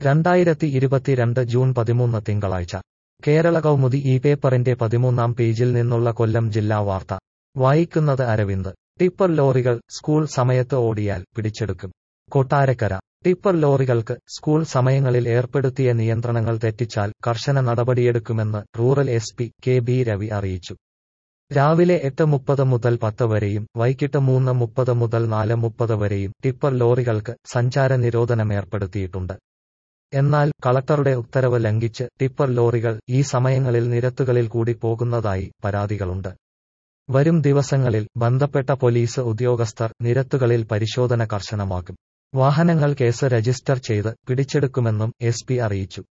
രണ്ടായിരത്തി ഇരുപത്തിരണ്ട് ജൂൺ പതിമൂന്ന് തിങ്കളാഴ്ച കേരള കൗമുദി ഈ പേപ്പറിന്റെ പതിമൂന്നാം പേജിൽ നിന്നുള്ള കൊല്ലം ജില്ലാ വാർത്ത വായിക്കുന്നത് അരവിന്ദ് ടിപ്പർ ലോറികൾ സ്കൂൾ സമയത്ത് ഓടിയാൽ പിടിച്ചെടുക്കും കൊട്ടാരക്കര ടിപ്പർ ലോറികൾക്ക് സ്കൂൾ സമയങ്ങളിൽ ഏർപ്പെടുത്തിയ നിയന്ത്രണങ്ങൾ തെറ്റിച്ചാൽ കർശന നടപടിയെടുക്കുമെന്ന് rural S P K B Ravi അറിയിച്ചു രാവിലെ എട്ട് മുപ്പത് മുതൽ പത്ത് വരെയും വൈകിട്ട് മൂന്ന് മുപ്പത് മുതൽ നാല് മുപ്പത് വരെയും ടിപ്പർ ലോറികൾക്ക് സഞ്ചാര നിരോധനം ഏർപ്പെടുത്തിയിട്ടുണ്ട് എന്നാൽ കളക്ടറുടെ ഉത്തരവ് ലംഘിച്ച് ടിപ്പർ ലോറികൾ ഈ സമയങ്ങളിൽ നിരത്തുകളിൽ കൂടി പോകുന്നതായി പരാതികളുണ്ട് വരും ദിവസങ്ങളിൽ ബന്ധപ്പെട്ട പോലീസ് ഉദ്യോഗസ്ഥർ നിരത്തുകളിൽ പരിശോധന കർശനമാക്കും വാഹനങ്ങൾ കേസ് രജിസ്റ്റർ ചെയ്ത് പിടിച്ചെടുക്കുമെന്നും എസ് പി അറിയിച്ചു